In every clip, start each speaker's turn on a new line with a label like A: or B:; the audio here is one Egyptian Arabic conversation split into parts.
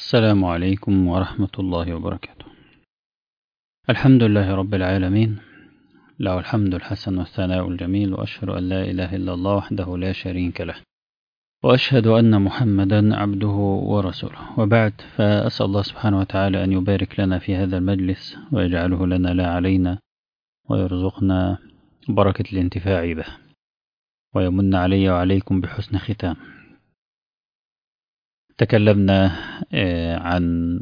A: السلام عليكم ورحمة الله وبركاته الحمد لله رب العالمين له الحمد الحسن والثناء الجميل وأشهد أن لا إله إلا الله وحده لا شريك له وأشهد أن محمدا عبده ورسوله وبعد فأسأل الله سبحانه وتعالى أن يبارك لنا في هذا المجلس ويجعله لنا لا علينا ويرزقنا بركة الانتفاع به ويمن علي وعليكم بحسن ختام تكلمنا عن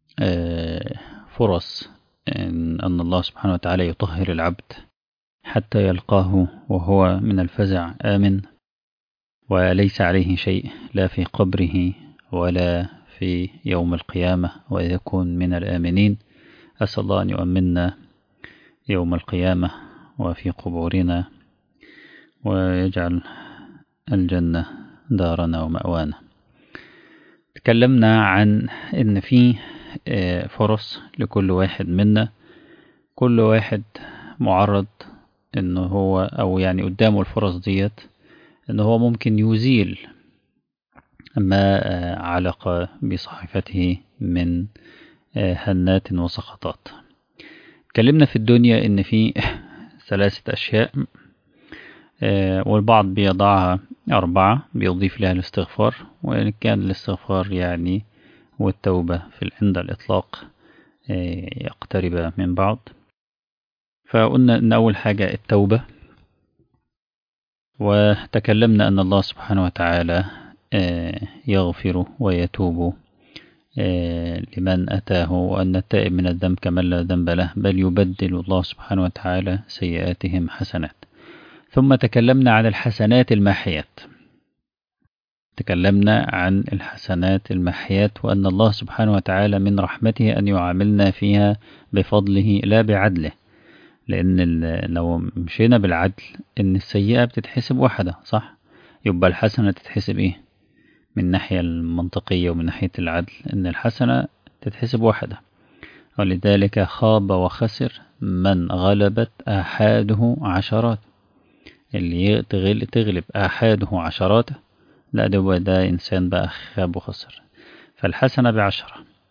A: فرص أن الله سبحانه وتعالى يطهر العبد حتى يلقاه وهو من الفزع آمن وليس عليه شيء لا في قبره ولا في يوم القيامة ويكون من الآمنين أسأل الله أن يؤمننا يوم القيامة وفي قبورنا ويجعل الجنة دارنا ومأوانا تكلمنا عن ان في فرص لكل واحد منا كل واحد معرض ان هو او يعني قدامه الفرص ديت ان هو ممكن يزيل ما علق بصحيفته من هنات وسقطات اتكلمنا في الدنيا ان في ثلاثة اشياء والبعض بيضعها أربعة بيضيف لها الاستغفار وإن كان الاستغفار يعني والتوبة في عند الإطلاق يقترب من بعض فقلنا أن أول حاجة التوبة وتكلمنا أن الله سبحانه وتعالى يغفر ويتوب لمن أتاه وأن التائب من الذنب كمن لا ذنب له بل يبدل الله سبحانه وتعالى سيئاتهم حسنات ثم تكلمنا عن الحسنات الماحيات تكلمنا عن الحسنات الماحيات وأن الله سبحانه وتعالى من رحمته أن يعاملنا فيها بفضله لا بعدله لأن لو مشينا بالعدل إن السيئة بتتحسب واحدة صح يبقى الحسنة تتحسب إيه من الناحية المنطقية ومن ناحية العدل إن الحسنة تتحسب واحدة ولذلك خاب وخسر من غلبت آحاده عشرات اللي تغلب آحاده عشراته لا ده ده إنسان بقى خاب وخسر فالحسنة بعشرة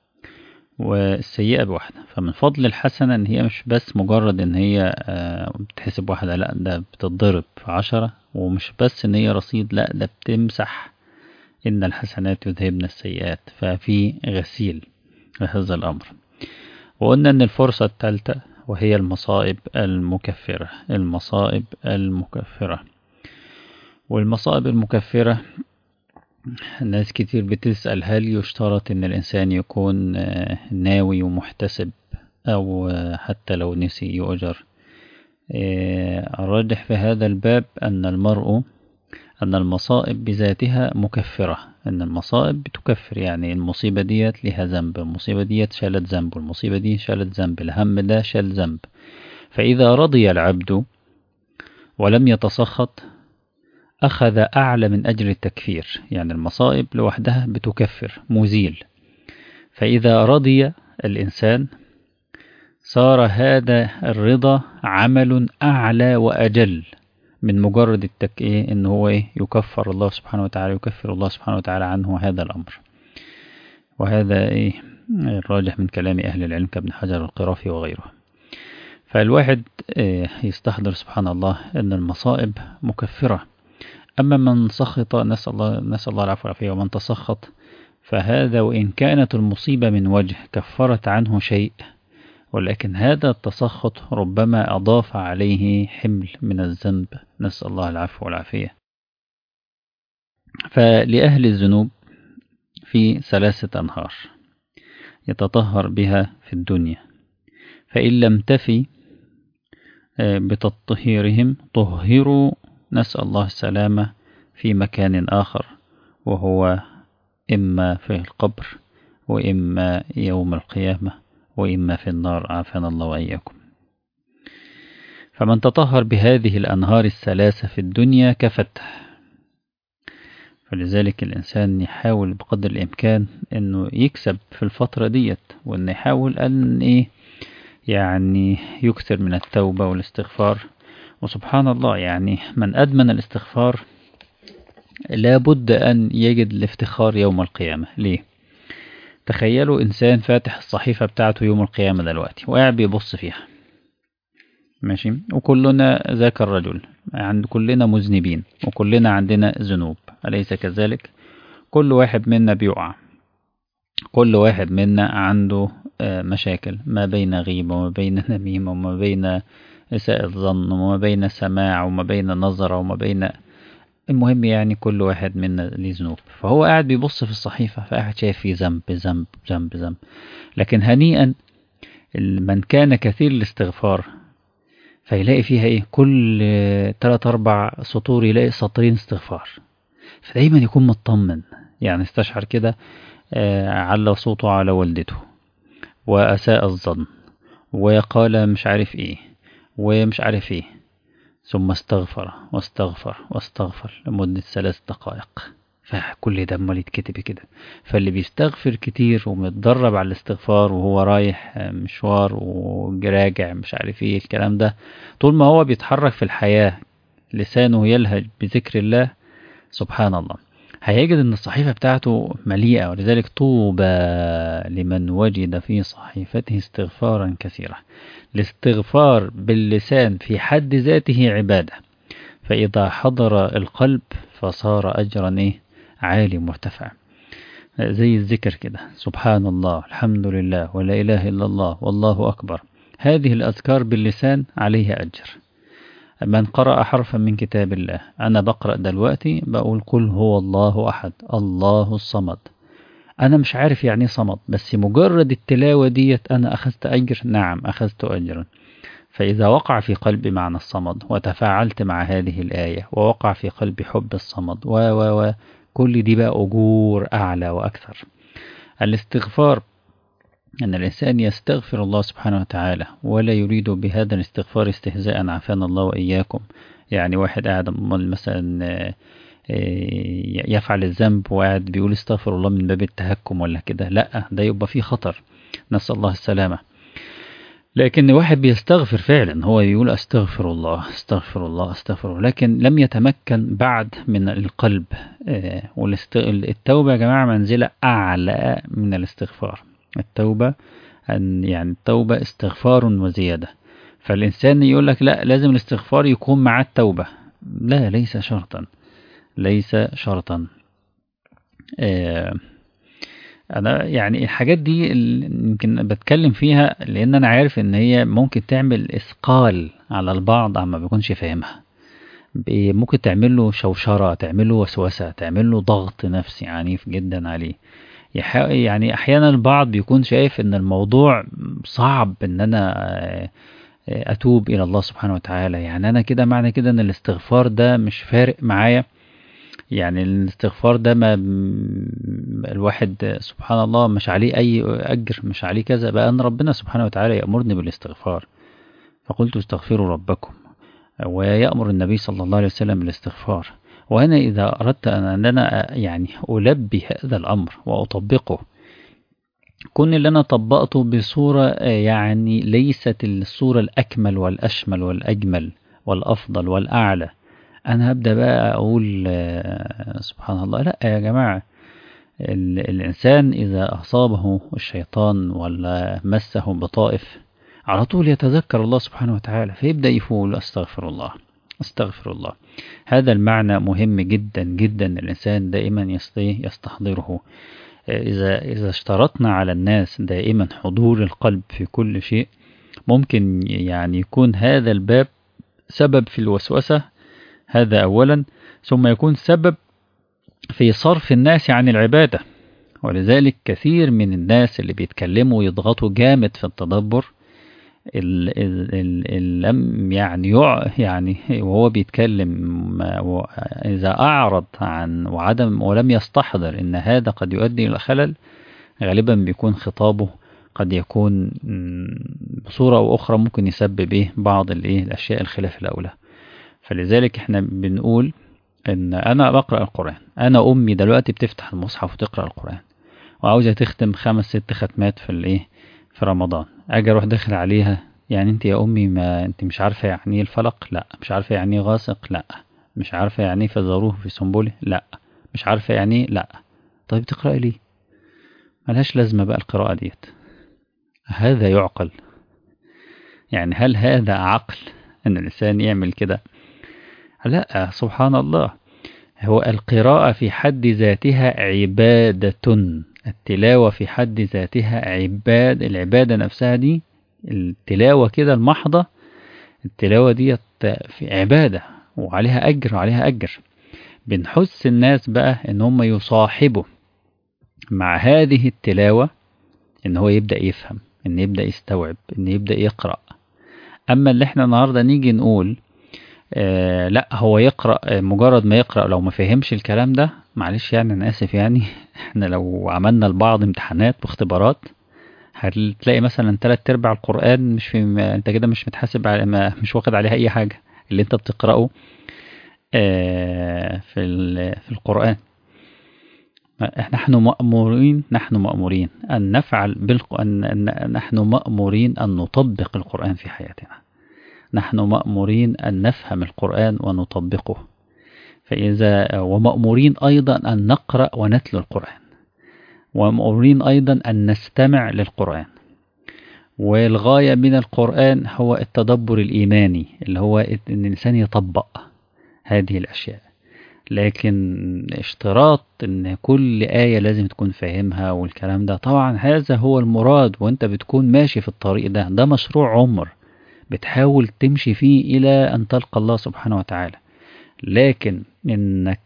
A: والسيئة بواحدة فمن فضل الحسنة إن هي مش بس مجرد إن هي بتحسب واحدة لا ده بتتضرب في عشرة ومش بس إن هي رصيد لا ده بتمسح إن الحسنات يذهبن السيئات ففي غسيل لهذا الأمر وقلنا إن الفرصة الثالثة وهي المصائب المكفرة المصائب المكفرة والمصائب المكفرة ناس كتير بتسأل هل يشترط ان الانسان يكون ناوي ومحتسب او حتى لو نسي يؤجر الراجح في هذا الباب ان المرء أن المصائب بذاتها مكفرة أن المصائب بتكفر يعني المصيبة ديت لها ذنب المصيبة ديت شالت ذنب والمصيبة دي شالت ذنب الهم ده شال ذنب فإذا رضي العبد ولم يتسخط أخذ أعلى من أجر التكفير يعني المصائب لوحدها بتكفر مزيل فإذا رضي الإنسان صار هذا الرضا عمل أعلى وأجل من مجرد التك إيه إن هو إيه يكفر الله سبحانه وتعالى يكفر الله سبحانه وتعالى عنه هذا الأمر وهذا إيه الراجح من كلام أهل العلم كابن حجر القرافي وغيره فالواحد إيه يستحضر سبحان الله أن المصائب مكفرة أما من سخط نسأل الله, نسأل الله العفو والعافية ومن تسخط فهذا وإن كانت المصيبة من وجه كفرت عنه شيء ولكن هذا التسخط ربما أضاف عليه حمل من الذنب نسأل الله العفو والعافية فلأهل الذنوب في ثلاثة أنهار يتطهر بها في الدنيا فإن لم تفي بتطهيرهم طهروا نسأل الله السلامة في مكان آخر وهو إما في القبر وإما يوم القيامة وإما في النار عافانا الله وإياكم فمن تطهر بهذه الأنهار الثلاثة في الدنيا كفتح فلذلك الإنسان يحاول بقدر الإمكان أنه يكسب في الفترة ديت وأنه يحاول أن إيه يعني يكثر من التوبة والاستغفار وسبحان الله يعني من أدمن الاستغفار لابد أن يجد الافتخار يوم القيامة ليه؟ تخيلوا إنسان فاتح الصحيفة بتاعته يوم القيامة دلوقتي وقاعد بيبص فيها ماشي وكلنا ذاك الرجل عند كلنا مذنبين وكلنا عندنا ذنوب أليس كذلك كل واحد منا بيقع كل واحد منا عنده مشاكل ما بين غيبة وما بين نميمة وما بين إساءة ظن وما بين سماع وما بين نظر وما بين المهم يعني كل واحد منا ليه ذنوب فهو قاعد بيبص في الصحيفة فقاعد شايف فيه ذنب ذنب ذنب ذنب لكن هنيئا من كان كثير الاستغفار فيلاقي فيها ايه كل تلات اربع سطور يلاقي سطرين استغفار فدايما يكون مطمن يعني استشعر كده على صوته على والدته وأساء الظن وقال مش عارف ايه ومش عارف ايه ثم استغفر واستغفر واستغفر لمدة ثلاث دقائق فكل ده امال يتكتب كده فاللي بيستغفر كتير ومتدرب على الاستغفار وهو رايح مشوار وراجع مش عارف ايه الكلام ده طول ما هو بيتحرك في الحياة لسانه يلهج بذكر الله سبحان الله هيجد ان الصحيفة بتاعته مليئة ولذلك طوبى لمن وجد في صحيفته استغفارا كثيرا الاستغفار باللسان في حد ذاته عبادة فإذا حضر القلب فصار أجرا إيه عالي مرتفع زي الذكر كده سبحان الله الحمد لله ولا إله إلا الله والله أكبر هذه الأذكار باللسان عليها أجر من قرأ حرفا من كتاب الله أنا بقرأ دلوقتي بقول قل هو الله أحد الله الصمد أنا مش عارف يعني صمد بس مجرد التلاوة ديت أنا أخذت أجر نعم أخذت أجرا فإذا وقع في قلبي معنى الصمد وتفاعلت مع هذه الآية ووقع في قلبي حب الصمد و و و كل دي بقى أجور أعلى وأكثر الاستغفار أن الإنسان يستغفر الله سبحانه وتعالى ولا يريد بهذا الاستغفار استهزاء عافانا الله وإياكم يعني واحد قاعد مثلا يفعل الذنب وقاعد بيقول استغفر الله من باب التهكم ولا كده لا ده يبقى فيه خطر نسأل الله السلامة لكن واحد بيستغفر فعلا هو يقول استغفر الله استغفر الله استغفر الله لكن لم يتمكن بعد من القلب والتوبة يا جماعة منزلة أعلى من الاستغفار التوبة أن يعني التوبة استغفار وزيادة فالإنسان يقول لك لا لازم الاستغفار يكون مع التوبة لا ليس شرطا ليس شرطا آه انا يعني الحاجات دي يمكن بتكلم فيها لان انا عارف ان هي ممكن تعمل اثقال على البعض عما بيكونش فاهمها ممكن تعمل له شوشرة تعمل له وسوسة تعمل له ضغط نفسي عنيف جدا عليه يعني احيانا البعض بيكون شايف ان الموضوع صعب ان انا اتوب الى الله سبحانه وتعالى يعني انا كده معنى كده ان الاستغفار ده مش فارق معايا يعني الاستغفار ده ما الواحد سبحان الله مش عليه أي أجر مش عليه كذا بقى أن ربنا سبحانه وتعالى يأمرني بالاستغفار فقلت استغفروا ربكم ويأمر النبي صلى الله عليه وسلم بالاستغفار وأنا إذا أردت أن أنا يعني ألبي هذا الأمر وأطبقه كون اللي أنا طبقته بصورة يعني ليست الصورة الأكمل والأشمل والأجمل والأفضل والأعلى انا هبدا بقى اقول سبحان الله لا يا جماعه الانسان اذا اصابه الشيطان ولا مسه بطائف على طول يتذكر الله سبحانه وتعالى فيبدا يقول استغفر الله استغفر الله هذا المعنى مهم جدا جدا الانسان دائما يستحضره اذا اذا اشترطنا على الناس دائما حضور القلب في كل شيء ممكن يعني يكون هذا الباب سبب في الوسوسه هذا أولا ثم يكون سبب في صرف الناس عن العبادة ولذلك كثير من الناس اللي بيتكلموا يضغطوا جامد في التدبر لم يعني يعني وهو بيتكلم إذا أعرض عن وعدم ولم يستحضر إن هذا قد يؤدي إلى خلل غالبا بيكون خطابه قد يكون بصورة أو أخرى ممكن يسبب إيه بعض الإيه الأشياء الخلاف الأولى فلذلك احنا بنقول ان انا بقرا القران انا امي دلوقتي بتفتح المصحف وتقرا القران وعاوزه تختم خمس ست ختمات في الايه في رمضان اجي اروح داخل عليها يعني انت يا امي ما انت مش عارفه يعني ايه الفلق لا مش عارفه يعني ايه غاسق لا مش عارفه يعني ايه فزروه في سنبله لا مش عارفه يعني ايه لا طيب تقراي ليه ملهاش لازمة بقى القراءة ديت هذا يعقل يعني هل هذا عقل ان الانسان يعمل كده لا سبحان الله هو القراءة في حد ذاتها عبادة التلاوة في حد ذاتها عباد العبادة نفسها دي التلاوة كده المحضة التلاوة دي في عبادة وعليها أجر وعليها أجر بنحس الناس بقى إن هم يصاحبوا مع هذه التلاوة إن هو يبدأ يفهم إن يبدأ يستوعب إن يبدأ يقرأ أما اللي إحنا النهاردة نيجي نقول آه لا هو يقرأ آه مجرد ما يقرأ لو ما فهمش الكلام ده معلش يعني أنا آسف يعني إحنا لو عملنا لبعض امتحانات واختبارات هتلاقي مثلا تلات ارباع القرآن مش في ما انت كده مش متحاسب على ما مش واخد عليها اي حاجة اللي انت بتقرأه آه في في القرآن نحن مأمورين نحن مأمورين أن نفعل بالق... أن نحن مأمورين أن نطبق القرآن في حياتنا نحن مأمورين أن نفهم القرآن ونطبقه فإذا ومأمورين أيضا أن نقرأ ونتلو القرآن ومأمورين أيضا أن نستمع للقرآن والغاية من القرآن هو التدبر الإيماني اللي هو أن الإنسان يطبق هذه الأشياء لكن اشتراط ان كل آية لازم تكون فاهمها والكلام ده طبعا هذا هو المراد وانت بتكون ماشي في الطريق ده ده مشروع عمر بتحاول تمشي فيه إلى أن تلقى الله سبحانه وتعالى لكن انك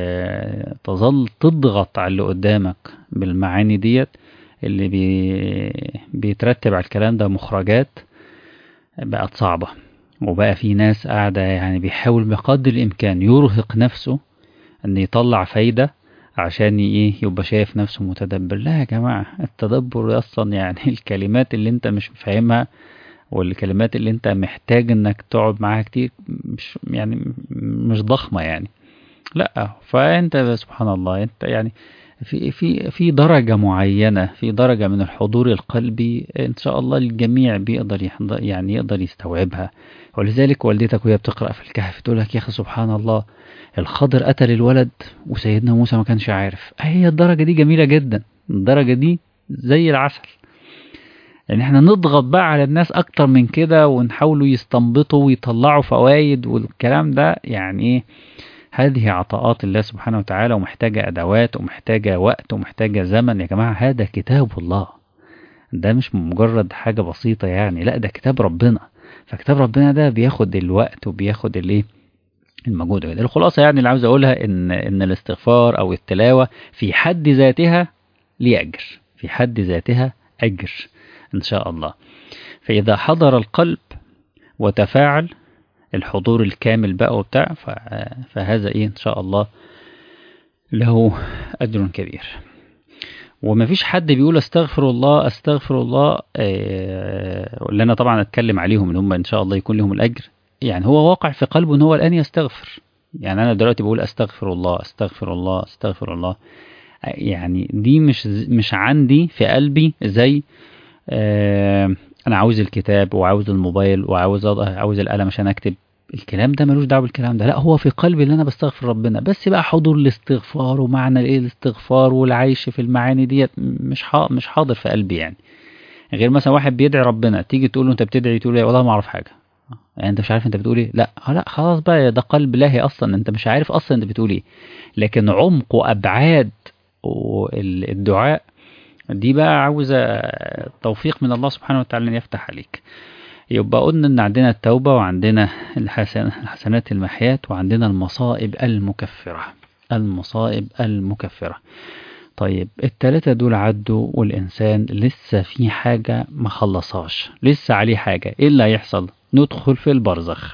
A: تظل تضغط على اللي قدامك بالمعاني ديت اللي بي بيترتب على الكلام ده مخرجات بقت صعبة وبقى في ناس قاعدة يعني بيحاول بقدر الإمكان يرهق نفسه أن يطلع فايدة عشان ايه يبقى شايف نفسه متدبر لا يا جماعة التدبر أصلا يعني الكلمات اللي انت مش فاهمها والكلمات اللي انت محتاج انك تقعد معاها كتير مش يعني مش ضخمة يعني لا فانت سبحان الله انت يعني في في في درجة معينة في درجة من الحضور القلبي ان شاء الله الجميع بيقدر يحضر يعني يقدر يستوعبها ولذلك والدتك وهي بتقرأ في الكهف تقول لك يا اخي سبحان الله الخضر قتل الولد وسيدنا موسى ما كانش عارف هي الدرجة دي جميلة جدا الدرجة دي زي العسل يعني احنا نضغط بقى على الناس اكتر من كده ونحاولوا يستنبطوا ويطلعوا فوائد والكلام ده يعني ايه هذه عطاءات الله سبحانه وتعالى ومحتاجة أدوات ومحتاجة وقت ومحتاجة زمن يا جماعة هذا كتاب الله ده مش مجرد حاجة بسيطة يعني لا ده كتاب ربنا فكتاب ربنا ده بياخد الوقت وبياخد الايه المجهود الخلاصة يعني اللي عاوز أقولها إن إن الاستغفار أو التلاوة في حد ذاتها ليه أجر في حد ذاتها أجر إن شاء الله فإذا حضر القلب وتفاعل الحضور الكامل بقى وبتاع فهذا إيه إن شاء الله له أجر كبير وما فيش حد بيقول استغفر الله استغفر الله اللي انا طبعا اتكلم عليهم ان هم ان شاء الله يكون لهم الاجر يعني هو واقع في قلبه ان هو الان يستغفر يعني انا دلوقتي بقول استغفر الله استغفر الله استغفر الله يعني دي مش مش عندي في قلبي زي آه انا عاوز الكتاب وعاوز الموبايل وعاوز عاوز القلم عشان اكتب الكلام ده ملوش دعوه بالكلام ده لا هو في قلبي اللي انا بستغفر ربنا بس بقى حضور الاستغفار ومعنى ايه الاستغفار والعيش في المعاني ديت مش مش حاضر في قلبي يعني غير مثلا واحد بيدعي ربنا تيجي تقول له انت بتدعي تقول له والله ما اعرف حاجه يعني انت مش عارف انت بتقول ايه لا لا خلاص بقى ده قلب لاهي اصلا انت مش عارف اصلا انت بتقول ايه لكن عمق وابعاد الدعاء دي بقى عاوزه توفيق من الله سبحانه وتعالى ان يفتح عليك يبقى قلنا ان عندنا التوبه وعندنا الحسن الحسنات المحيات وعندنا المصائب المكفره المصائب المكفره طيب التلاتة دول عدوا والإنسان لسه في حاجة ما خلصهاش لسه عليه حاجة إيه اللي هيحصل ندخل في البرزخ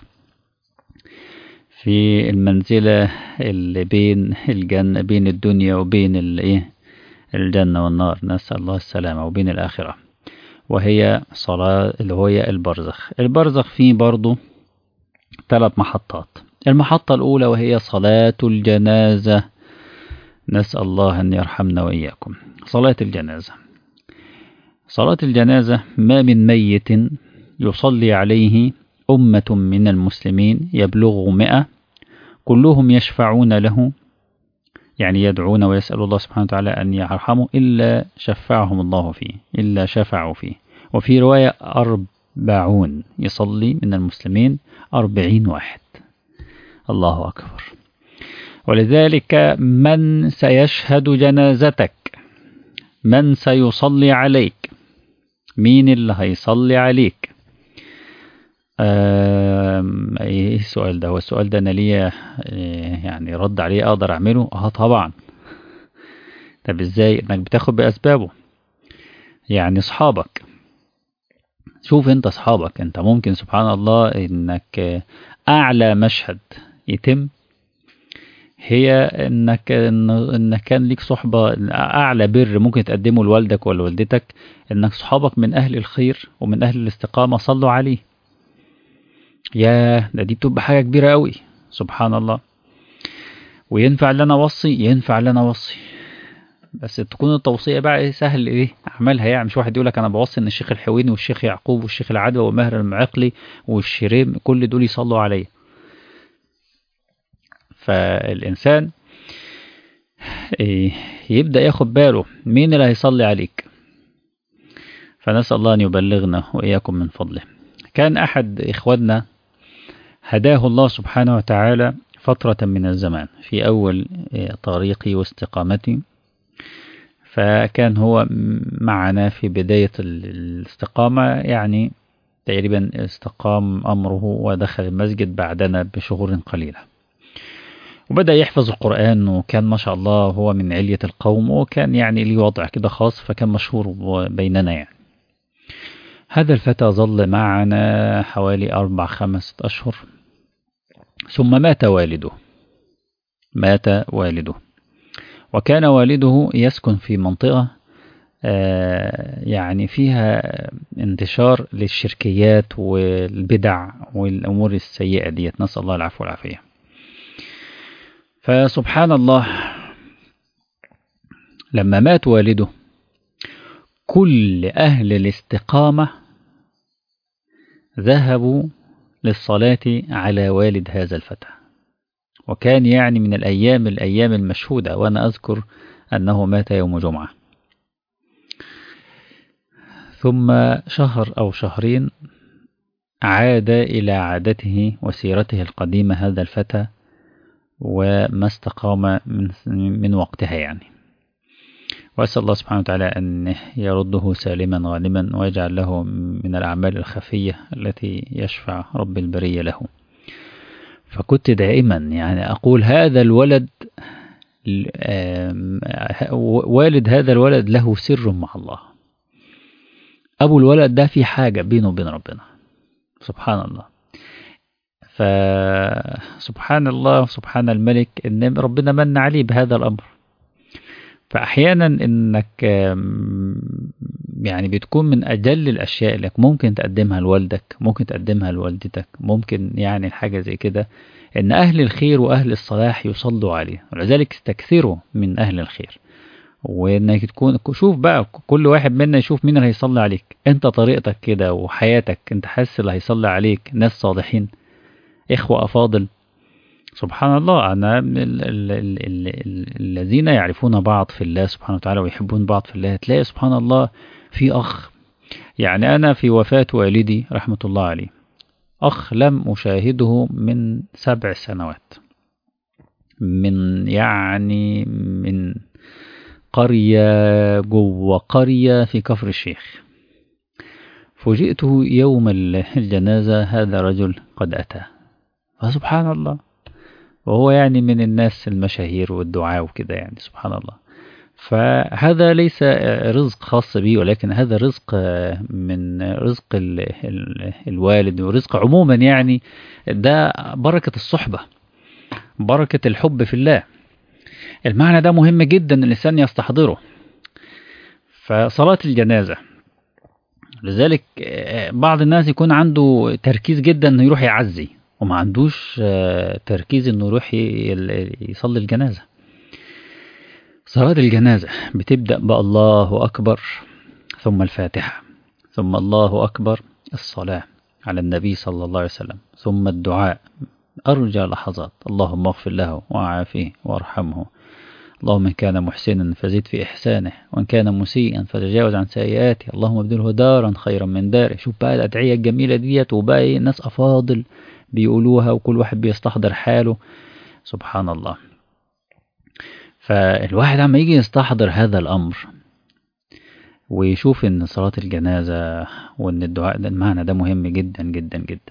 A: في المنزلة اللي بين الجنة بين الدنيا وبين الايه الجنة والنار نسأل الله السلامة وبين الآخرة وهي صلاة اللي هي البرزخ البرزخ فيه برضو ثلاث محطات المحطة الأولى وهي صلاة الجنازة نسأل الله أن يرحمنا وإياكم صلاة الجنازة صلاة الجنازة ما من ميت يصلي عليه أمة من المسلمين يبلغ مئة كلهم يشفعون له يعني يدعون ويسأل الله سبحانه وتعالى أن يرحمه إلا شفعهم الله فيه إلا شفعوا فيه وفي رواية أربعون يصلي من المسلمين أربعين واحد الله أكبر ولذلك من سيشهد جنازتك من سيصلي عليك مين اللي هيصلي عليك ايه السؤال ده هو السؤال ده انا ليا يعني رد عليه اقدر اعمله اه طبعا طب ازاي انك بتاخد باسبابه يعني اصحابك شوف انت اصحابك انت ممكن سبحان الله انك اعلى مشهد يتم هي انك انك كان ليك صحبه اعلى بر ممكن تقدمه لوالدك ولا والدتك انك صحابك من اهل الخير ومن اهل الاستقامه صلوا عليه ياه ده دي بتبقى حاجه كبيره قوي سبحان الله وينفع ان انا اوصي ينفع ان انا اوصي بس تكون التوصيه بقى ايه سهل ايه اعملها يعني مش واحد يقول لك انا بوصي ان الشيخ الحويني والشيخ يعقوب والشيخ العدوى وماهر المعقلي والشريم كل دول يصلوا عليا فالإنسان يبدأ ياخد باله مين اللي هيصلي عليك فنسأل الله أن يبلغنا وإياكم من فضله كان أحد إخواننا هداه الله سبحانه وتعالى فترة من الزمان في أول طريقي واستقامتي فكان هو معنا في بداية الاستقامة يعني تقريبا استقام أمره ودخل المسجد بعدنا بشهور قليلة وبدأ يحفظ القرآن وكان ما شاء الله هو من علية القوم وكان يعني ليه وضع كده خاص فكان مشهور بيننا يعني هذا الفتى ظل معنا حوالي أربع خمسة أشهر ثم مات والده مات والده وكان والده يسكن في منطقة يعني فيها انتشار للشركيات والبدع والأمور السيئة ديت نسأل الله العفو والعافية فسبحان الله لما مات والده كل أهل الاستقامة ذهبوا للصلاة على والد هذا الفتى وكان يعني من الأيام الأيام المشهودة وأنا أذكر أنه مات يوم جمعة ثم شهر أو شهرين عاد إلى عادته وسيرته القديمة هذا الفتى وما استقام من, من وقتها يعني وأسأل الله سبحانه وتعالى أن يرده سالما غانما ويجعل له من الأعمال الخفية التي يشفع رب البرية له فكنت دائما يعني أقول هذا الولد والد هذا الولد له سر مع الله أبو الولد ده في حاجة بينه وبين ربنا سبحان الله فسبحان الله سبحان الملك ان ربنا من عليه بهذا الامر فاحيانا انك يعني بتكون من اجل الاشياء اللي ممكن تقدمها لوالدك ممكن تقدمها لوالدتك ممكن يعني حاجه زي كده ان اهل الخير واهل الصلاح يصلوا عليه ولذلك استكثروا من اهل الخير وانك تكون شوف بقى كل واحد منا يشوف مين اللي هيصلي عليك انت طريقتك كده وحياتك انت حاسس اللي هيصلي عليك ناس صالحين إخوة أفاضل سبحان الله أنا ال ال ال ال الذين يعرفون بعض في الله سبحانه وتعالى ويحبون بعض في الله تلاقي سبحان الله في أخ يعني أنا في وفاة والدي رحمة الله عليه أخ لم أشاهده من سبع سنوات من يعني من قرية جوه قرية في كفر الشيخ فوجئته يوم الجنازة هذا رجل قد أتى فسبحان الله وهو يعني من الناس المشاهير والدعاء وكده يعني سبحان الله فهذا ليس رزق خاص به ولكن هذا رزق من رزق ال ال الوالد ورزق عموما يعني ده بركة الصحبة بركة الحب في الله المعنى ده مهم جدا الإنسان يستحضره فصلاة الجنازة لذلك بعض الناس يكون عنده تركيز جدا انه يروح يعزي وما عندوش تركيز انه يروح يصلي الجنازة صلاة الجنازة بتبدأ بالله أكبر ثم الفاتحة ثم الله أكبر الصلاة على النبي صلى الله عليه وسلم ثم الدعاء أرجى لحظات اللهم اغفر له وعافيه وارحمه اللهم إن كان محسنا فزد في إحسانه وإن كان مسيئا فتجاوز عن سيئاته اللهم ابدله دارا خيرا من داره شوف بقى الأدعية الجميلة ديت وبقى إيه ناس أفاضل بيقولوها وكل واحد بيستحضر حاله سبحان الله فالواحد عم يجي يستحضر هذا الأمر ويشوف ان صلاة الجنازة وان الدعاء ده المعنى ده مهم جدا جدا جدا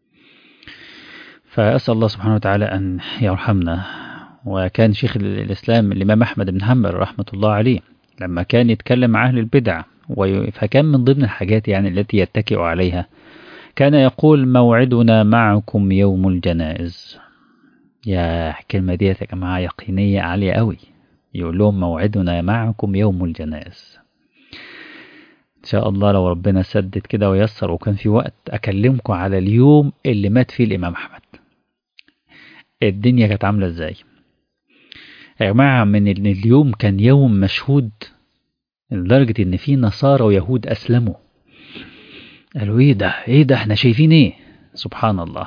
A: فأسأل الله سبحانه وتعالى أن يرحمنا وكان شيخ الإسلام الإمام أحمد بن حنبل رحمة الله عليه لما كان يتكلم مع أهل البدع فكان من ضمن الحاجات يعني التي يتكئ عليها كان يقول موعدنا معكم يوم الجنائز يا الكلمة ديت يا جماعة يقينية عالية قوي يقول لهم موعدنا معكم يوم الجنائز إن شاء الله لو ربنا سدد كده ويسر وكان في وقت أكلمكم على اليوم اللي مات فيه الإمام أحمد الدنيا كانت عاملة إزاي يا جماعة من إن اليوم كان يوم مشهود لدرجة إن في نصارى ويهود أسلموا قالوا إيه ده إيه ده إحنا شايفين إيه سبحان الله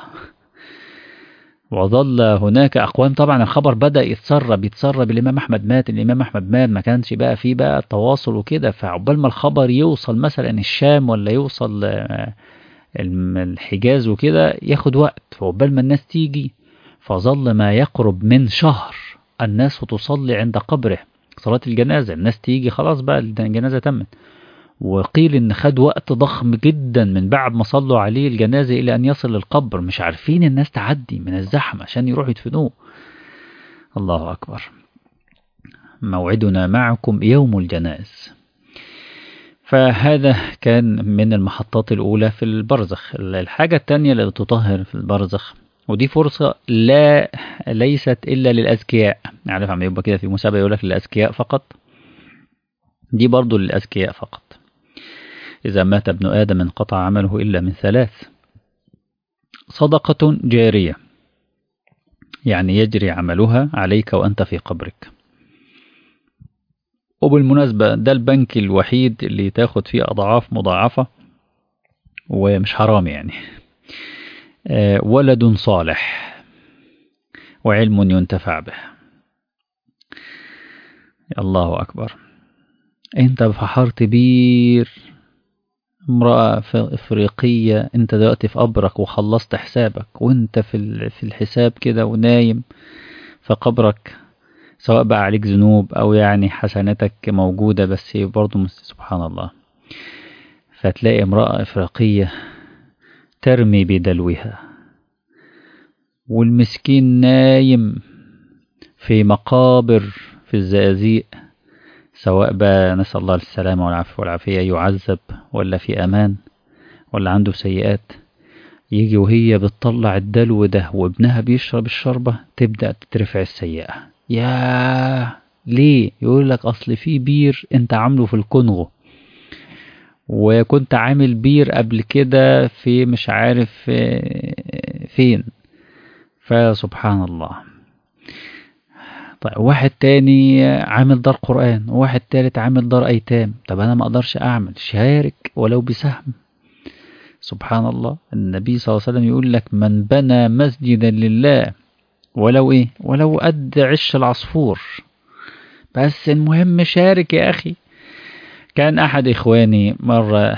A: وظل هناك أقوام طبعا الخبر بدأ يتسرب يتسرب الإمام أحمد مات الإمام أحمد مات ما كانش بقى فيه بقى تواصل وكده فعقبال ما الخبر يوصل مثلا الشام ولا يوصل الحجاز وكده ياخد وقت فعقبال ما الناس تيجي فظل ما يقرب من شهر الناس تصلي عند قبره صلاة الجنازة الناس تيجي خلاص بقى الجنازة تمت وقيل ان خد وقت ضخم جدا من بعد ما صلوا عليه الجنازة الى ان يصل للقبر مش عارفين الناس تعدي من الزحمة عشان يروحوا يدفنوه الله اكبر موعدنا معكم يوم الجنائز فهذا كان من المحطات الأولى في البرزخ الحاجة الثانية اللي تطهر في البرزخ ودي فرصة لا ليست إلا للأذكياء عارف عم يبقى كده في مسابقة يقول لك للأذكياء فقط دي برضو للأذكياء فقط إذا مات ابن آدم انقطع عمله إلا من ثلاث صدقة جارية يعني يجري عملها عليك وأنت في قبرك وبالمناسبة ده البنك الوحيد اللي تاخد فيه أضعاف مضاعفة ومش حرام يعني ولد صالح وعلم ينتفع به الله أكبر أنت فحرت بير امرأة إفريقية أنت دلوقتي في قبرك وخلصت حسابك وأنت في في الحساب كده ونايم في قبرك سواء بقى عليك ذنوب أو يعني حسناتك موجودة بس برضه سبحان الله فتلاقي امرأة إفريقية ترمي بدلوها والمسكين نايم في مقابر في الزقازيق سواء بقى نسأل الله السلامة والعفو والعافية يعذب ولا في أمان ولا عنده سيئات يجي وهي بتطلع الدلو ده وابنها بيشرب الشربة تبدأ تترفع السيئة يا ليه يقول لك أصل في بير أنت عامله في الكونغو وكنت عامل بير قبل كده في مش عارف فين فسبحان الله طيب واحد تاني عامل دار قرآن وواحد تالت عامل دار أيتام طب أنا ما أقدرش أعمل شارك ولو بسهم سبحان الله النبي صلى الله عليه وسلم يقول لك من بنى مسجدا لله ولو إيه ولو قد عش العصفور بس المهم شارك يا أخي كان أحد إخواني مرة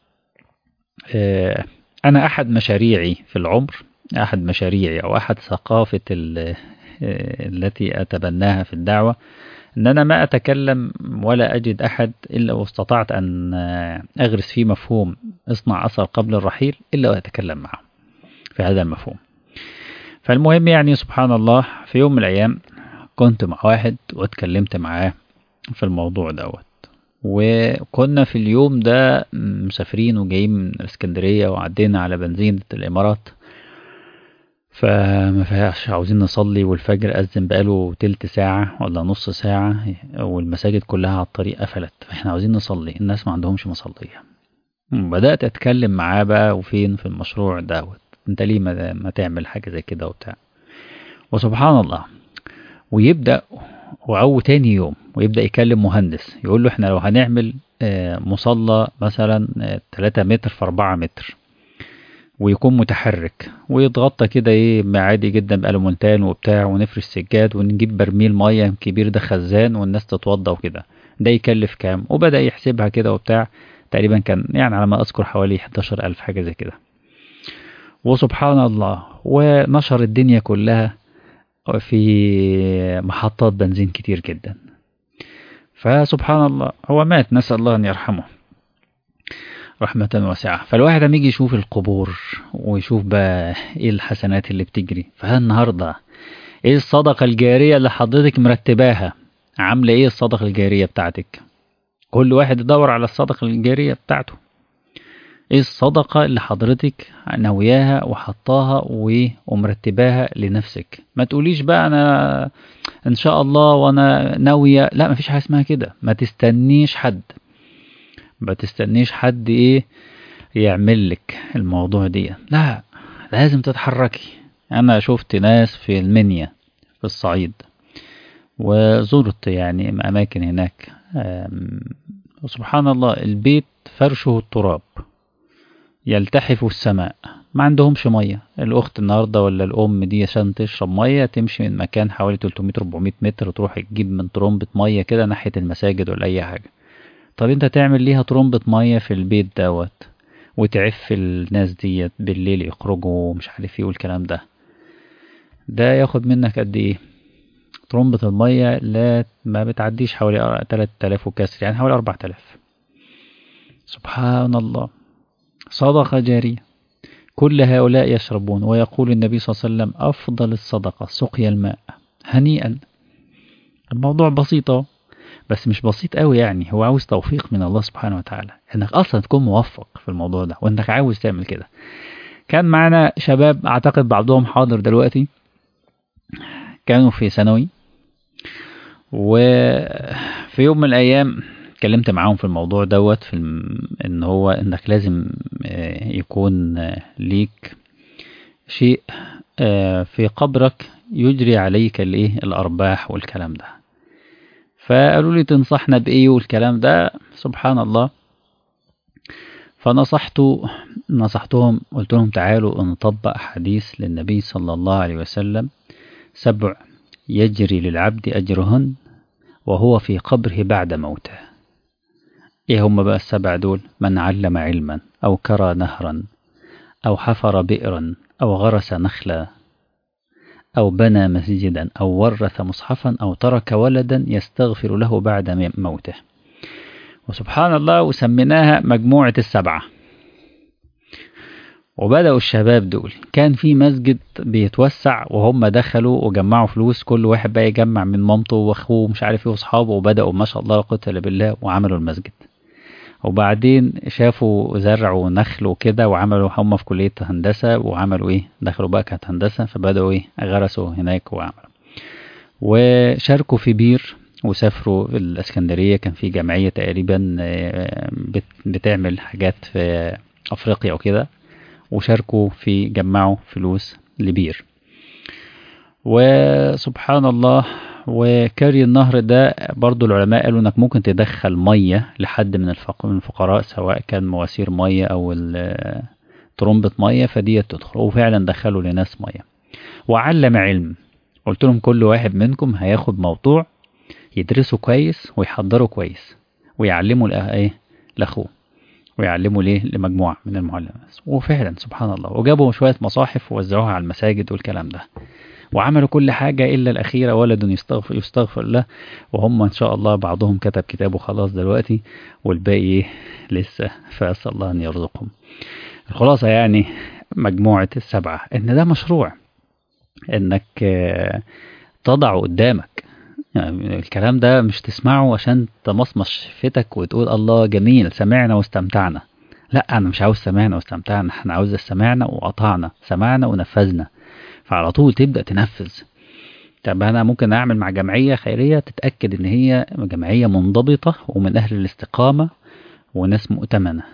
A: أنا أحد مشاريعي في العمر أحد مشاريعي أو أحد ثقافة التي أتبناها في الدعوة أن أنا ما أتكلم ولا أجد أحد إلا واستطعت أن أغرس فيه مفهوم اصنع أثر قبل الرحيل إلا وأتكلم معه في هذا المفهوم فالمهم يعني سبحان الله في يوم من الأيام كنت مع واحد واتكلمت معاه في الموضوع دوت وكنا في اليوم ده مسافرين وجايين من الاسكندرية وعدينا على بنزينة الإمارات فما فيهاش عاوزين نصلي والفجر أذن بقاله تلت ساعة ولا نص ساعة والمساجد كلها على الطريق قفلت فاحنا عاوزين نصلي الناس ما عندهمش مصلية بدأت أتكلم معاه بقى وفين في المشروع دوت انت ليه ما, ما تعمل حاجة زي كده وبتاع وسبحان الله ويبدأ وعو تاني يوم ويبدأ يكلم مهندس يقول له احنا لو هنعمل مصلى مثلا 3 متر في 4 متر ويكون متحرك ويتغطى كده ايه عادي جدا بألمونتان وبتاع ونفرش سجاد ونجيب برميل مية كبير ده خزان والناس تتوضى وكده ده يكلف كام وبدأ يحسبها كده وبتاع تقريبا كان يعني على ما أذكر حوالي 11 ألف حاجة زي كده وسبحان الله ونشر الدنيا كلها في محطات بنزين كتير جدا فسبحان الله هو مات نسأل الله أن يرحمه رحمة واسعة فالواحد لما يجي يشوف القبور ويشوف بقى ايه الحسنات اللي بتجري فالنهاردة ايه الصدقة الجارية اللي حضرتك مرتباها عاملة ايه الصدقة الجارية بتاعتك كل واحد يدور على الصدقة الجارية بتاعته ايه الصدقة اللي حضرتك ناوياها وحطاها ومرتباها لنفسك ما تقوليش بقى انا ان شاء الله وانا ناوية لا مفيش حاجة اسمها كده ما تستنيش حد ما تستنيش حد ايه يعمل لك الموضوع دي لا لازم تتحركي انا شفت ناس في المنيا في الصعيد وزرت يعني اماكن هناك وسبحان الله البيت فرشه التراب يلتحف السماء ما عندهمش ميه الاخت النهارده ولا الام دي عشان تشرب ميه تمشي من مكان حوالي 300 400 متر تروح تجيب من طرمبه ميه كده ناحيه المساجد ولا اي حاجه طب انت تعمل ليها طرمبة مية في البيت دوت وتعف الناس ديت بالليل يخرجوا ومش عارف ايه والكلام ده ده ياخد منك قد ايه طرمبة المية لا ما بتعديش حوالي 3000 وكسر يعني حوالي 4000 سبحان الله صدقة جارية كل هؤلاء يشربون ويقول النبي صلى الله عليه وسلم أفضل الصدقة سقيا الماء هنيئا الموضوع بسيطة بس مش بسيط قوي يعني هو عاوز توفيق من الله سبحانه وتعالى انك اصلا تكون موفق في الموضوع ده وانك عاوز تعمل كده كان معانا شباب اعتقد بعضهم حاضر دلوقتي كانوا في ثانوي وفي يوم من الايام اتكلمت معاهم في الموضوع دوت في الم... ان هو انك لازم يكون ليك شيء في قبرك يجري عليك الايه الارباح والكلام ده فقالوا لي تنصحنا بإيه والكلام ده سبحان الله فنصحت نصحتهم قلت لهم تعالوا نطبق حديث للنبي صلى الله عليه وسلم سبع يجري للعبد أجرهن وهو في قبره بعد موته ايه هم بقى السبع دول من علم علما أو كرى نهرا أو حفر بئرا أو غرس نخلا أو بنى مسجدا أو ورث مصحفا أو ترك ولدا يستغفر له بعد موته وسبحان الله وسميناها مجموعة السبعة وبدأوا الشباب دول كان في مسجد بيتوسع وهم دخلوا وجمعوا فلوس كل واحد بقى يجمع من مامته واخوه ومش عارف ايه واصحابه وبدأوا ما شاء الله لا قوة الا بالله وعملوا المسجد وبعدين شافوا زرعوا نخل وكده وعملوا هم في كلية هندسة وعملوا ايه دخلوا بقى كانت هندسة فبدأوا ايه غرسوا هناك وعملوا وشاركوا في بير وسافروا الاسكندرية كان في جمعية تقريبا بتعمل حاجات في افريقيا وكده وشاركوا في جمعوا فلوس لبير وسبحان الله وكاري النهر ده برضو العلماء قالوا انك ممكن تدخل مية لحد من الفقراء سواء كان مواسير مية او طرمبة مية فدي تدخل وفعلا دخلوا لناس مية وعلم علم قلت لهم كل واحد منكم هياخد موضوع يدرسه كويس ويحضره كويس ويعلمه ايه لاخوه ويعلموا ليه لمجموعة من المعلمين وفعلا سبحان الله وجابوا شوية مصاحف ووزعوها على المساجد والكلام ده وعملوا كل حاجة إلا الأخيرة ولد يستغفر, يستغفر له وهم إن شاء الله بعضهم كتب كتابه خلاص دلوقتي والباقي لسه فأسأل الله أن يرزقهم الخلاصة يعني مجموعة السبعة إن ده مشروع إنك تضعه قدامك يعني الكلام ده مش تسمعه عشان تمصمص شفتك وتقول الله جميل سمعنا واستمتعنا لا أنا مش عاوز سمعنا واستمتعنا احنا عاوز سمعنا وقطعنا سمعنا ونفذنا فعلى طول تبدأ تنفذ طب أنا ممكن أعمل مع جمعية خيرية تتأكد إن هي جمعية منضبطة ومن أهل الاستقامة وناس مؤتمنة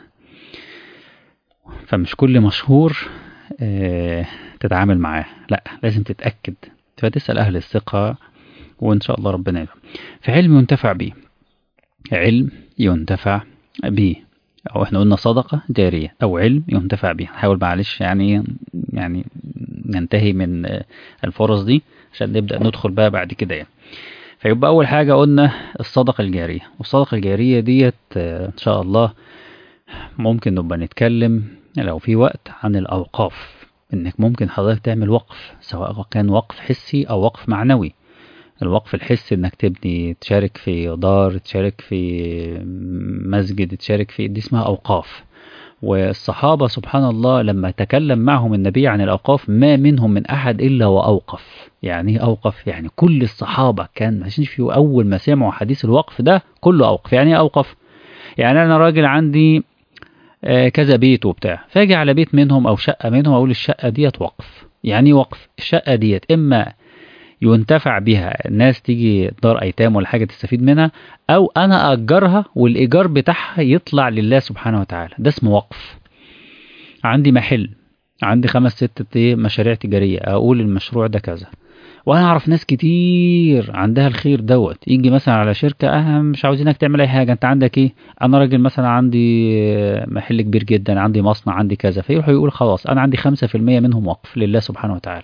A: فمش كل مشهور اه تتعامل معاه لا لازم تتأكد فتسأل أهل الثقة وإن شاء الله ربنا يفهم في علم ينتفع به علم ينتفع به أو إحنا قلنا صدقة جارية أو علم ينتفع به نحاول معلش يعني يعني ننتهي من الفرص دي عشان نبدأ ندخل بقى بعد كده يعني فيبقى أول حاجة قلنا الصدقة الجارية والصدقة الجارية ديت إن شاء الله ممكن نبقى نتكلم لو في وقت عن الأوقاف إنك ممكن حضرتك تعمل وقف سواء كان وقف حسي أو وقف معنوي الوقف الحسي إنك تبني تشارك في دار تشارك في مسجد تشارك في دي اسمها أوقاف والصحابة سبحان الله لما تكلم معهم النبي عن الأوقاف ما منهم من أحد إلا وأوقف يعني أوقف يعني كل الصحابة كان ماشيين في أول ما سمعوا حديث الوقف ده كله أوقف يعني أوقف يعني أنا راجل عندي كذا بيت وبتاع فاجي على بيت منهم أو شقة منهم أقول الشقة ديت وقف يعني وقف الشقة ديت إما ينتفع بها الناس تيجي دار أيتام ولا حاجة تستفيد منها أو أنا أجرها والإيجار بتاعها يطلع لله سبحانه وتعالى ده اسمه وقف عندي محل عندي خمس ست مشاريع تجارية أقول المشروع ده كذا وانا اعرف ناس كتير عندها الخير دوت يجي مثلا على شركه اه مش عاوزينك تعمل اي حاجه انت عندك ايه انا راجل مثلا عندي محل كبير جدا عندي مصنع عندي كذا فيروح يقول خلاص انا عندي 5% منهم وقف لله سبحانه وتعالى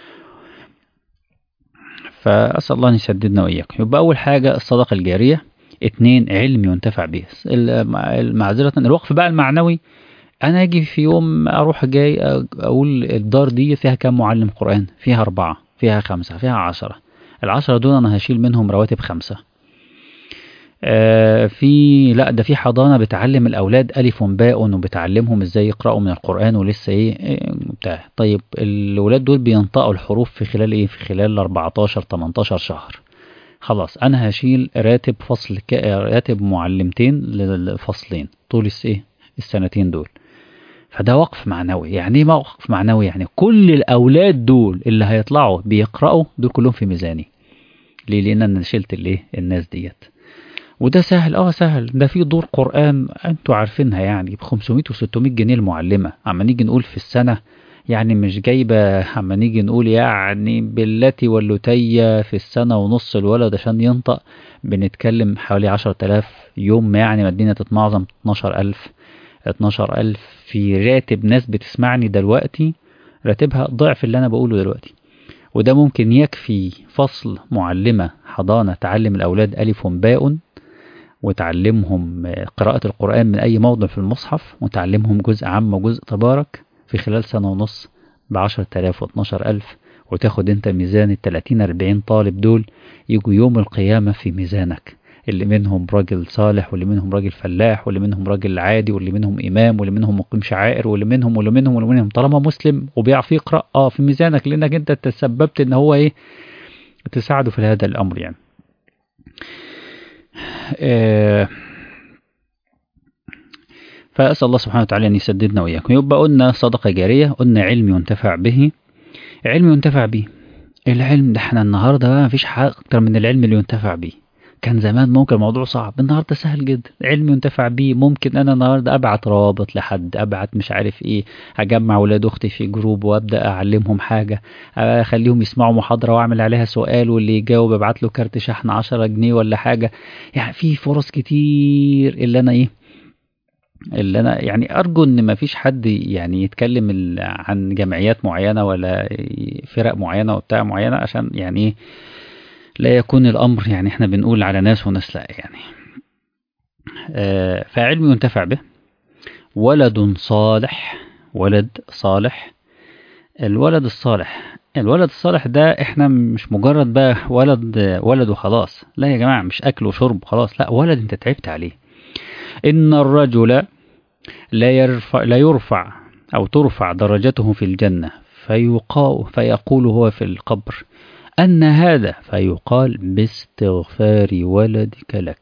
A: فاسال الله ان يسددنا واياكم يبقى اول حاجه الصدقه الجاريه اتنين علم ينتفع به معذره الوقف بقى المعنوي انا اجي في يوم اروح جاي اقول الدار دي فيها كام معلم قران فيها اربعه فيها خمسة فيها عشرة العشرة دول أنا هشيل منهم رواتب خمسة آه في لا ده في حضانة بتعلم الأولاد ألف باء وبتعلمهم إزاي يقرأوا من القرآن ولسه إيه, إيه بتاع طيب الأولاد دول بينطقوا الحروف في خلال إيه في خلال 14 18 شهر خلاص أنا هشيل راتب فصل راتب معلمتين للفصلين طول إيه السنتين دول فده وقف معنوي يعني ايه وقف معنوي يعني كل الاولاد دول اللي هيطلعوا بيقراوا دول كلهم في ميزاني ليه لان انا شلت الايه الناس ديت وده سهل اه سهل ده في دور قران انتوا عارفينها يعني ب 500 و 600 جنيه المعلمه اما نيجي نقول في السنه يعني مش جايبه اما نيجي نقول يعني بالتي واللتية في السنه ونص الولد عشان ينطق بنتكلم حوالي 10000 يوم ما يعني مدينه تتمعظم 12000 12000 في راتب ناس بتسمعني دلوقتي راتبها ضعف اللي أنا بقوله دلوقتي وده ممكن يكفي فصل معلمة حضانة تعلم الأولاد ألف باء وتعلمهم قراءة القرآن من أي موضع في المصحف وتعلمهم جزء عام وجزء تبارك في خلال سنة ونص بعشرة آلاف واتناشر ألف وتاخد انت ميزان التلاتين أربعين طالب دول يجوا يوم القيامة في ميزانك اللي منهم راجل صالح واللي منهم راجل فلاح واللي منهم راجل عادي واللي منهم إمام واللي منهم مقيم شعائر واللي منهم واللي منهم واللي منهم طالما مسلم وبيعرف يقرأ اه في ميزانك لأنك أنت تسببت إن هو إيه تساعده في هذا الأمر يعني آه فأسأل الله سبحانه وتعالى أن يسددنا وإياكم يبقى قلنا صدقة جارية قلنا علم ينتفع به علم ينتفع به العلم ده احنا النهارده بقى مفيش حاجة أكتر من العلم اللي ينتفع به كان زمان ممكن الموضوع صعب النهارده سهل جدا علم ينتفع بيه ممكن انا النهارده ابعت روابط لحد ابعت مش عارف ايه اجمع ولاد اختي في جروب وابدا اعلمهم حاجه اخليهم يسمعوا محاضره واعمل عليها سؤال واللي يجاوب ابعت له كارت شحن 10 جنيه ولا حاجه يعني في فرص كتير اللي انا ايه اللي انا يعني ارجو ان ما فيش حد يعني يتكلم عن جمعيات معينه ولا فرق معينه وبتاع معينه عشان يعني ايه لا يكون الأمر يعني احنا بنقول على ناس وناس لا يعني آه فعلم ينتفع به ولد صالح ولد صالح الولد الصالح الولد الصالح ده احنا مش مجرد بقى ولد ولد وخلاص لا يا جماعة مش أكل وشرب خلاص لا ولد انت تعبت عليه إن الرجل لا يرفع, لا يرفع أو ترفع درجته في الجنة فيقال فيقول هو في القبر أن هذا فيقال باستغفار ولدك لك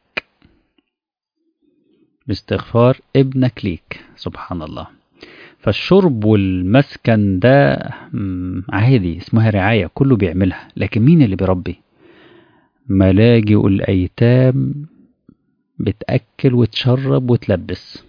A: باستغفار ابنك ليك سبحان الله فالشرب والمسكن ده عادي اسمها رعاية كله بيعملها لكن مين اللي بيربي ملاجئ الأيتام بتأكل وتشرب وتلبس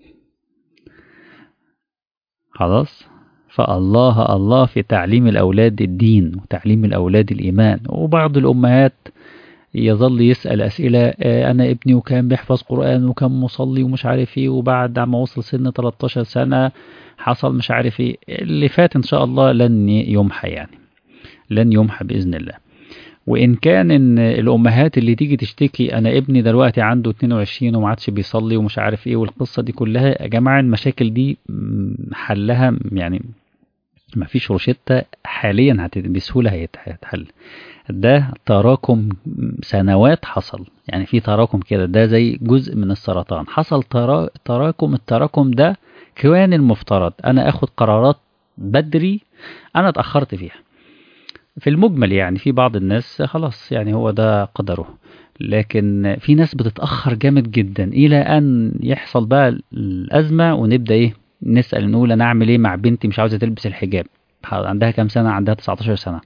A: خلاص فالله الله في تعليم الأولاد الدين وتعليم الأولاد الإيمان وبعض الأمهات يظل يسأل أسئلة آه، أنا ابني وكان بيحفظ قرآن وكان مصلي ومش عارف إيه وبعد ما وصل سن 13 سنة حصل مش عارف إيه اللي فات إن شاء الله لن يمحى يعني لن يمحى بإذن الله وإن كان إن الأمهات اللي تيجي تشتكي أنا ابني دلوقتي عنده 22 وما عادش بيصلي ومش عارف إيه والقصة دي كلها يا جماعة المشاكل دي م، حلها يعني ما فيش روشتة حاليا هت- بسهولة هيت- هيتحل ده تراكم سنوات حصل يعني في تراكم كده ده زي جزء من السرطان حصل ترا- تراكم التراكم ده كان المفترض أنا أخد قرارات بدري أنا اتأخرت فيها في المجمل يعني في بعض الناس خلاص يعني هو ده قدره لكن في ناس بتتأخر جامد جدا إلى أن يحصل بقى الأزمة ونبدأ إيه نسأل نقول أنا أعمل إيه مع بنتي مش عاوزة تلبس الحجاب عندها كام سنة عندها 19 سنة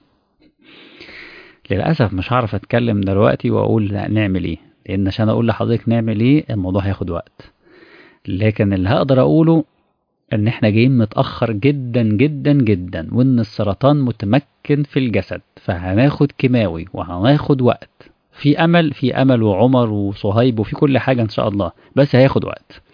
A: للأسف مش هعرف أتكلم دلوقتي وأقول لا نعمل إيه لأن عشان أقول لحضرتك نعمل إيه الموضوع هياخد وقت لكن اللي هقدر أقوله إن إحنا جايين متأخر جدا جدا جدا وإن السرطان متمكن في الجسد فهناخد كيماوي وهناخد وقت في أمل في أمل وعمر وصهيب وفي كل حاجة إن شاء الله بس هياخد وقت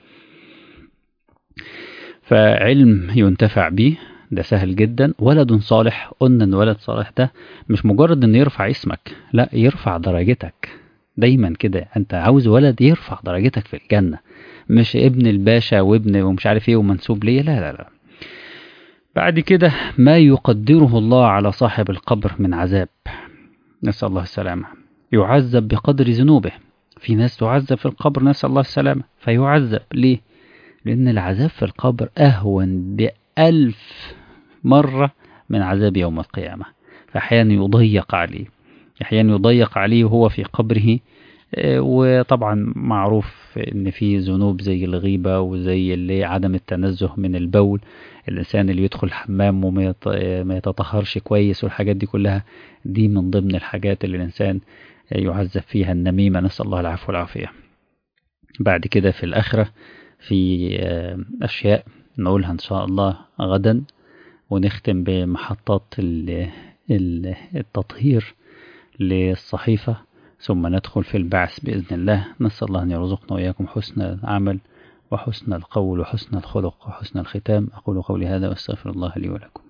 A: فعلم ينتفع به ده سهل جدا ولد صالح قلنا ان ولد صالح ده مش مجرد انه يرفع اسمك لا يرفع درجتك دايما كده انت عاوز ولد يرفع درجتك في الجنة مش ابن الباشا وابن ومش عارف ايه ومنسوب ليه لا لا لا بعد كده ما يقدره الله على صاحب القبر من عذاب نسأل الله السلامة يعذب بقدر ذنوبه في ناس تعذب في القبر نسأل الله السلامة فيعذب ليه لأن العذاب في القبر أهون بألف مرة من عذاب يوم القيامة فأحيانا يضيق عليه أحيانا يضيق عليه وهو في قبره آه، وطبعا معروف ان في ذنوب زي الغيبة وزي اللي عدم التنزه من البول الانسان اللي يدخل الحمام وما يت- ما يتطهرش كويس والحاجات دي كلها دي من ضمن الحاجات اللي الانسان يعذب فيها النميمة نسأل الله العفو والعافية بعد كده في الآخرة في آه، أشياء نقولها إن شاء الله غدا ونختم بمحطات ال- ال- التطهير للصحيفة ثم ندخل في البعث بإذن الله نسأل الله أن يرزقنا وإياكم حسن العمل وحسن القول وحسن الخلق وحسن الختام أقول قولي هذا وأستغفر الله لي ولكم